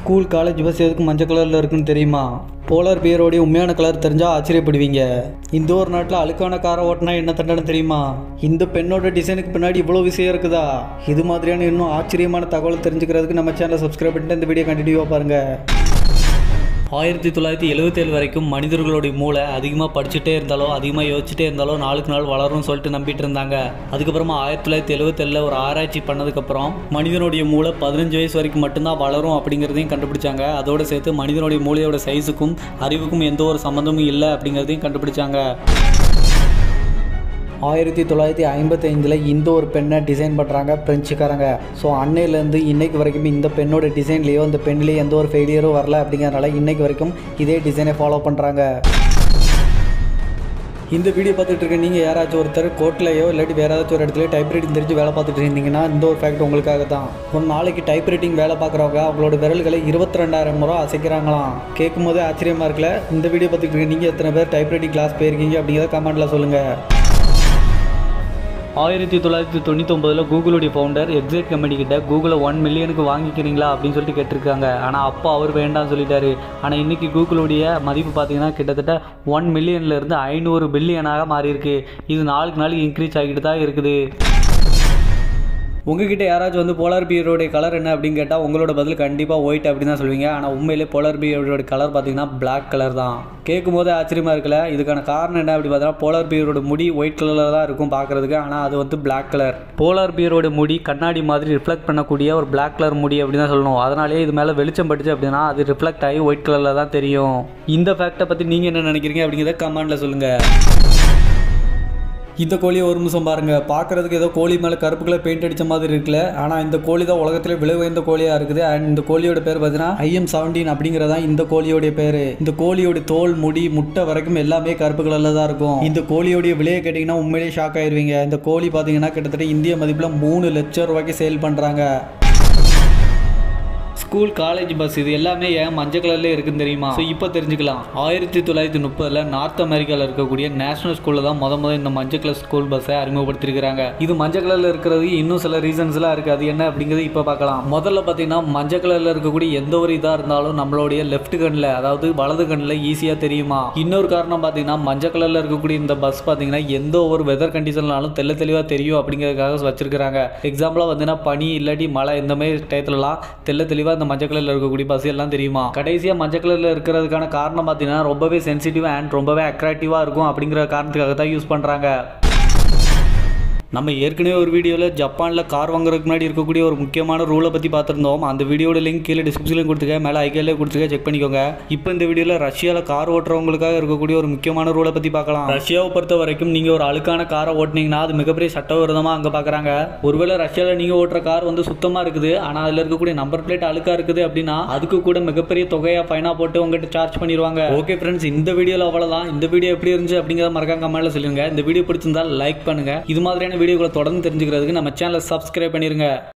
school college bus எதுக்கு மஞ்சள் கலரில் இருக்குன்னு தெரியுமா போலார் பியரோடைய உண்மையான கலர் தெரிஞ்சால் ஆச்சரியப்படுவீங்க இந்த ஒரு நாட்டில் அழுக்கான காரை ஓட்டினா என்ன தண்டனை தெரியுமா இந்த பெண்ணோட டிசைனுக்கு பின்னாடி இவ்வளோ விஷயம் இருக்குதா இது மாதிரியான இன்னும் ஆச்சரியமான தகவல் தெரிஞ்சுக்கிறதுக்கு நம்ம சேனலை சப்ஸ்கிரைப் பண்ணிட்டு இந்த வீடியோ கண்டினியூவாக பாருங்கள் ஆயிரத்தி தொள்ளாயிரத்தி எழுபத்தேழு வரைக்கும் மனிதர்களுடைய மூளை அதிகமாக படிச்சுட்டே இருந்தாலோ அதிகமாக யோசிச்சுட்டே இருந்தாலோ நாளுக்கு நாள் வளரும்னு சொல்லிட்டு நம்பிட்டு இருந்தாங்க அதுக்கப்புறமா ஆயிரத்தி தொள்ளாயிரத்தி எழுபத்தேழில் ஒரு ஆராய்ச்சி பண்ணதுக்கப்புறம் மனிதனுடைய மூளை பதினஞ்சு வயசு வரைக்கும் மட்டும்தான் வளரும் அப்படிங்கிறதையும் கண்டுபிடிச்சாங்க அதோடு சேர்த்து மனிதனுடைய மூளையோட சைஸுக்கும் அறிவுக்கும் எந்த ஒரு சம்மந்தமும் இல்லை அப்படிங்கிறதையும் கண்டுபிடிச்சாங்க ஆயிரத்தி தொள்ளாயிரத்தி ஐம்பத்தைந்தில் இந்த ஒரு பெண்ணை டிசைன் பண்ணுறாங்க பிரெஞ்சுக்காரங்க ஸோ அன்னையிலேருந்து இன்னைக்கு வரைக்கும் இந்த பெண்ணோட டிசைன்லேயோ இந்த பெண்ணிலேயோ எந்த ஒரு ஃபெயிலியரும் வரல அப்படிங்கிறனால இன்னைக்கு வரைக்கும் இதே டிசைனை ஃபாலோ பண்ணுறாங்க இந்த வீடியோ பார்த்துட்டு இருக்க நீங்கள் யாராச்சும் ஒருத்தர் கோர்ட்லையோ இல்லாட்டி வேறு ஏதாச்சும் ஒரு இடத்துல டைப் ரைட்டிங் தெரிஞ்சு வேலை பார்த்துட்டு இருந்தீங்கன்னா இந்த ஒரு ஃபேக்ட் உங்களுக்காக தான் ஒரு நாளைக்கு டைப் ரைட்டிங் வேலை பார்க்குறவங்க அவங்களோட விரல்களை இருபத்தி ரெண்டாயிரம் முறை அசைக்கிறாங்களாம் கேட்கும் போதே ஆச்சரியமாக இருக்குல்ல இந்த வீடியோ பார்த்துட்டு இருக்க நீங்கள் எத்தனை பேர் டைப் ரைட்டிங் கிளாஸ் போயிருக்கீங்க அப்படிங்கிறத கமெண்ட்டில் சொல்லுங்கள் ஆயிரத்தி தொள்ளாயிரத்தி தொண்ணூத்தொம்பதில் கூகுளுடைய ஃபவுண்டர் எக்ஸைட் கம்பெனி கிட்ட கூகுளை ஒன் மில்லியனுக்கு வாங்கிக்கிறீங்களா அப்படின்னு சொல்லிட்டு கேட்டிருக்காங்க ஆனால் அப்போ அவர் வேண்டாம்னு சொல்லிட்டாரு ஆனால் இன்னைக்கு கூகுளுடைய மதிப்பு பார்த்தீங்கன்னா கிட்டத்தட்ட ஒன் மில்லியன்லேருந்து ஐநூறு பில்லியனாக மாறி இருக்கு இது நாளுக்கு நாளுக்கு இன்க்ரீஸ் ஆகிட்டு தான் இருக்குது உங்ககிட்ட யாராச்சும் வந்து போலார் பியரோடைய கலர் என்ன அப்படின்னு கேட்டால் உங்களோட பதில் கண்டிப்பாக ஒயிட் அப்படின்னு தான் சொல்லுவீங்க ஆனால் உண்மையிலே போலார் பியரோட கலர் பார்த்தீங்கன்னா பிளாக் கலர் தான் கேட்கும் போது ஆச்சரியமாக இருக்குல்ல இதுக்கான காரணம் என்ன அப்படி பார்த்தா போலார் பியரோட முடி ஒயிட் கலரில் தான் இருக்கும் பார்க்குறதுக்கு ஆனால் அது வந்து பிளாக் கலர் போலார் பியரோட முடி கண்ணாடி மாதிரி ரிஃப்ளெக்ட் பண்ணக்கூடிய ஒரு பிளாக் கலர் முடி அப்படின்னு தான் சொல்லணும் அதனாலே இது மேலே வெளிச்சம் பட்டுச்சு அப்படின்னா அது ரிஃப்ளெக்ட் ஆகி ஒயிட் கலரில் தான் தெரியும் இந்த ஃபேக்டை பற்றி நீங்கள் என்ன நினைக்கிறீங்க அப்படிங்கிறத கமெண்ட்டில் சொல்லுங்கள் இந்த கோழியை ஒரு நிமிஷம் பாருங்க பார்க்கறதுக்கு ஏதோ கோழி மேலே கருப்பு கலர் பெயிண்ட் அடிச்ச மாதிரி இருக்குல்ல ஆனால் இந்த கோழி தான் உலகத்திலே விலை உயர்ந்த கோழியாக இருக்குது அண்ட் இந்த கோழியோட பேர் பார்த்தீங்கன்னா ஐஎம் செவன்டீன் அப்படிங்கிறதான் இந்த கோழியோடைய பேர் இந்த கோழியோட தோல் முடி முட்டை வரைக்கும் எல்லாமே கருப்பு கலரில் தான் இருக்கும் இந்த கோழியோடைய விலையை கேட்டிங்கன்னா உண்மையிலேயே ஷாக் ஆயிருவீங்க இந்த கோழி பார்த்தீங்கன்னா கிட்டத்தட்ட இந்திய மதிப்பில் மூணு லட்சம் ரூபாய்க்கு சேல் பண்ணுறாங்க ஸ்கூல் காலேஜ் பஸ் இது எல்லாமே ஏன் மஞ்சள் கலர்ல இருக்குன்னு தெரியுமா ஸோ இப்போ தெரிஞ்சுக்கலாம் ஆயிரத்தி தொள்ளாயிரத்தி முப்பதுல நார்த் அமெரிக்காவில் இருக்கக்கூடிய நேஷனல் ஸ்கூல்ல தான் முத முத இந்த மஞ்சள் கலர் ஸ்கூல் பஸ்ஸை அறிமுகப்படுத்திருக்கிறாங்க இது மஞ்சள் கலர்ல இருக்கிறது இன்னும் சில ரீசன்ஸ்லாம் இருக்கு அது என்ன அப்படிங்கிறது இப்போ பார்க்கலாம் முதல்ல பார்த்தீங்கன்னா மஞ்சள் கலர்ல இருக்கக்கூடிய எந்த ஒரு இதாக இருந்தாலும் நம்மளுடைய லெஃப்ட் கண்ணில் அதாவது வலது கண்ணில் ஈஸியாக தெரியுமா இன்னொரு காரணம் பார்த்தீங்கன்னா மஞ்சள் கலர்ல இருக்கக்கூடிய இந்த பஸ் பார்த்தீங்கன்னா எந்த ஒரு வெதர் கண்டிஷன்லாலும் தெள்ள தெளிவாக தெரியும் அப்படிங்கிறதுக்காக வச்சிருக்காங்க எக்ஸாம்பிளாக பார்த்தீங்கன்னா பனி இல்லாட்டி மழை இந்த மாதிரி டயத்துலலாம் தெள்ள தெளிவாக இந்த மஞ்சள் கலரில் இருக்கக்கூடிய பஸ் எல்லாம் தெரியுமா கடைசியாக மஞ்சள் கலரில் இருக்கிறதுக்கான காரணம் பார்த்தீங்கன்னா ரொம்பவே சென்சிட்டிவ் அண்ட் ரொம்பவே அட்ராக்டிவாக இருக்கும் அப்படிங்கிற காரணத்துக்காக தான் யூஸ் பண்ணுறாங்க நம்ம ஏற்கனவே ஒரு வீடியோவில் ஜப்பானில் கார் வாங்குறதுக்கு முன்னாடி இருக்கக்கூடிய ஒரு முக்கியமான ரூலை பற்றி பார்த்துருந்தோம் அந்த வீடியோட லிங்க் கீழே டிஸ்கிரிப்ஷனில் கொடுத்துருக்கேன் மேலே ஐக்கியிலே கொடுத்துருக்கேன் செக் பண்ணிக்கோங்க இப்போ இந்த வீடியோவில் ரஷ்யாவில் கார் ஓட்டுறவங்களுக்காக இருக்கக்கூடிய ஒரு முக்கியமான ரூலை பற்றி பார்க்கலாம் ரஷ்யாவை பொறுத்த வரைக்கும் நீங்கள் ஒரு அழுக்கான காரை ஓட்டினீங்கன்னா அது மிகப்பெரிய சட்டவிரோதமாக அங்கே பார்க்குறாங்க ஒருவேளை ரஷ்யாவில் நீங்கள் ஓட்டுற கார் வந்து சுத்தமாக இருக்குது ஆனால் அதில் இருக்கக்கூடிய நம்பர் பிளேட் அழுக்காக இருக்குது அப்படின்னா அதுக்கு கூட மிகப்பெரிய தொகையாக ஃபைனாக போட்டு உங்ககிட்ட சார்ஜ் பண்ணிடுவாங்க ஓகே ஃப்ரெண்ட்ஸ் இந்த வீடியோவில் அவ்வளோதான் இந்த வீடியோ எப்படி இருந்துச்சு அப்படிங்கிறத மறக்காம கமெண்ட்ல சொல்லுங்க இந்த வீடியோ பிடிச்சிருந்தா லைக் பண்ணுங்க இது மாதிரியான வீடியோக்களை தொடர்ந்து தெரிஞ்சுக்கிறதுக்கு நம்ம சேனலை சப்ஸ்கிரைப் பண்ணிருங்க